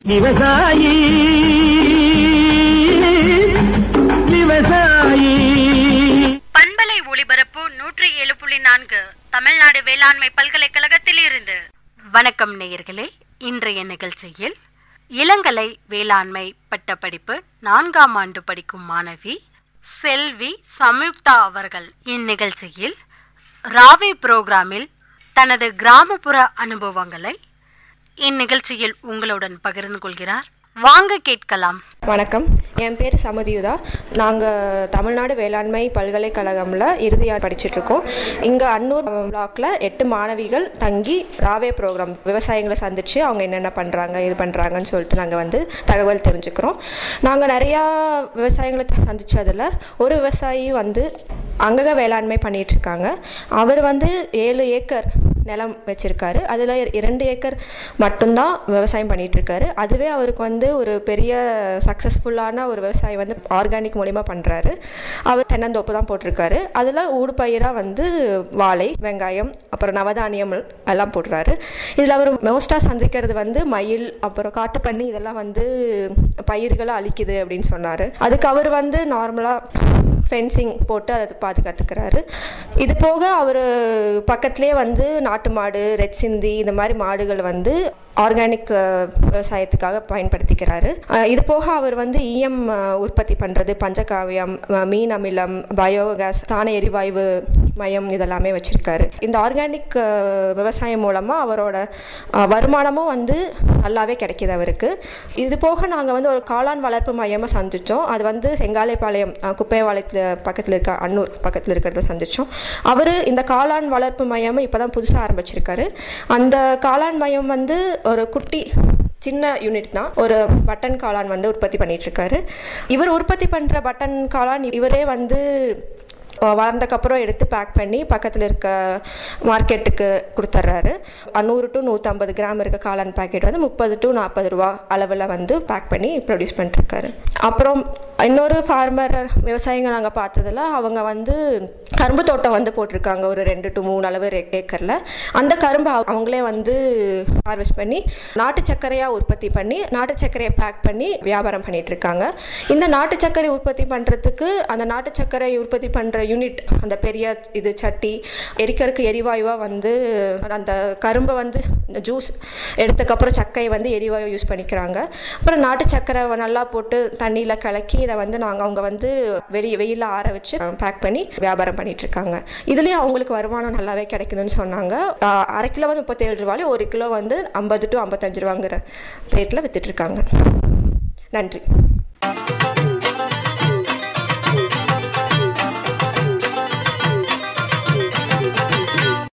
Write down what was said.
விவசாயி விவசாயி பண்பலை ஒளிபரப்பு நூற்றி ஏழு புள்ளி நான்கு தமிழ்நாடு வேளாண்மை பல்கலைக்கழகத்தில் இருந்து வணக்கம் நேயர்களே இன்றைய நிகழ்ச்சியில் இளங்கலை வேளாண்மை பட்டப்படிப்பு நான்காம் ஆண்டு படிக்கும் மாணவி செல்வி சம்யுக்தா அவர்கள் இந்நிகழ்ச்சியில் ராவே புரோகிராமில் தனது கிராமப்புற அனுபவங்களை இந்நிகழ்ச்சியில் உங்களுடன் பகிர்ந்து கொள்கிறார் வாங்க கேட்கலாம் வணக்கம் என் பேர் சமதியுதா நாங்கள் தமிழ்நாடு வேளாண்மை பல்கலைக்கழகமில் இறுதியாக படிச்சிட்ருக்கோம் இங்கே அன்னூர் பிளாக்ல எட்டு மாணவிகள் தங்கி ராவே ப்ரோக்ராம் விவசாயிகளை சந்தித்து அவங்க என்னென்ன பண்ணுறாங்க இது பண்ணுறாங்கன்னு சொல்லிட்டு நாங்கள் வந்து தகவல் தெரிஞ்சுக்கிறோம் நாங்கள் நிறையா விவசாயிகளை சந்தித்ததில் ஒரு விவசாயி வந்து அங்கக வேளாண்மை பண்ணிகிட்ருக்காங்க அவர் வந்து ஏழு ஏக்கர் நிலம் வச்சுருக்காரு அதில் இரண்டு ஏக்கர் மட்டும்தான் விவசாயம் பண்ணிகிட்ருக்காரு அதுவே அவருக்கு வந்து ஒரு பெரிய சக்ஸஸ்ஃபுல்லான ஒரு விவசாயம் வந்து ஆர்கானிக் மூலிமா பண்ணுறாரு அவர் தென்னந்தோப்பு தான் போட்டிருக்காரு அதில் ஊடுபயிராக வந்து வாழை வெங்காயம் அப்புறம் நவதானியம் எல்லாம் போடுறாரு இதில் அவர் மோஸ்ட்டாக சந்திக்கிறது வந்து மயில் அப்புறம் காட்டுப்பண்ணி இதெல்லாம் வந்து பயிர்களை அழிக்குது அப்படின்னு சொன்னார் அதுக்கு அவர் வந்து நார்மலாக ஃபென்சிங் போட்டு அதை பாதுகாத்துக்கிறாரு இது போக அவர் பக்கத்துலேயே வந்து நாட்டு மாடு ரெட் சிந்தி இந்த மாதிரி மாடுகள் வந்து ஆர்கானிக் விவசாயத்துக்காக பயன்படுத்திக்கிறாரு அஹ் இது போக அவர் வந்து ஈயம் உற்பத்தி பண்ணுறது பஞ்சகாவியம் அஹ் மீன் அமிலம் பயோகேஸ் சாண எரிவாயு மையம் இதெல்லாமே வச்சுருக்காரு இந்த ஆர்கானிக் விவசாயம் மூலமாக அவரோட அஹ், வருமானமும் வந்து நல்லாவே கிடைக்கிது அவருக்கு இது போக நாங்கள் வந்து ஒரு காளான் வளர்ப்பு மையமாக சந்தித்தோம் அது வந்து செங்காலைப்பாளையம் அஹ், குப்பைவாளையத்தில் பக்கத்தில் இருக்க அன்னூர் பக்கத்தில் இருக்கிறத சந்தித்தோம் அவர் இந்த காளான் வளர்ப்பு மையம் இப்போ தான் புதுசாக ஆரம்பிச்சிருக்காரு அந்த காளான் மையம் வந்து ஒரு குட்டி சின்ன யூனிட் தான் ஒரு பட்டன் காளான் வந்து உற்பத்தி பண்ணிட்டு இருக்காரு இவர் உற்பத்தி பண்ணுற பட்டன் காளான் இவரே வந்து அஹ், வளர்ந்தக்கப்புறம் எடுத்து பேக் பண்ணி பக்கத்தில் இருக்க மார்க்கெட்டுக்கு கொடுத்துட்றாரு நூறு டு நூற்றம்பது கிராம் இருக்க காளான் பாக்கெட் வந்து முப்பது டு நாற்பது ரூபா அளவில் வந்து பேக் பண்ணி ப்ரொடியூஸ் பண்ணிட்டுருக்காரு அப்புறம் இன்னொரு ஃபார்மர் விவசாயிகள் நாங்கள் பார்த்ததில் அவங்க வந்து கரும்பு தோட்டம் வந்து போட்டிருக்காங்க ஒரு ரெண்டு டு மூணு அளவு ஏ- ஏக்கரில் அந்த கரும்பு அவ- அவங்களே வந்து ஹார்வெஸ்ட் பண்ணி நாட்டு சர்க்கரையாக உற்பத்தி பண்ணி நாட்டு சர்க்கரையை பேக் பண்ணி வியாபாரம் பண்ணிட்டு இருக்காங்க இந்த நாட்டு சர்க்கரை உற்பத்தி பண்ணுறதுக்கு அந்த நாட்டு சர்க்கரை உற்பத்தி பண்ணுற யூனிட் அந்த பெரிய இது சட்டி எரிக்கறக்கு எரிவாயுவாக வந்து அந்த கரும்பை வந்து ஜூஸ் எடுத்ததுக்கப்புறம் சக்கையை வந்து எரிவாயு யூஸ் பண்ணிக்கிறாங்க அப்புறம் நாட்டு சர்க்கரை நல்லா போட்டு தண்ணியில் கலக்கி இதை வந்து நாங்கள் அவங்க வந்து வெளியே வெயிலில் ஆற வச்சு பேக் பண்ணி வியாபாரம் பண்ணிட்டு இருக்காங்க இதுலேயும் அவங்களுக்கு வருமானம் நல்லாவே கிடைக்குதுன்னு சொன்னாங்க ஆஹ் அரை கிலோ வந்து முப்பத்தேழு ரூபாயும் ஒரு கிலோ வந்து ஐம்பது டு ஐம்பத்தஞ்சு ரூபாங்கிற ரேட்டில் வித்துட்ருக்காங்க நன்றி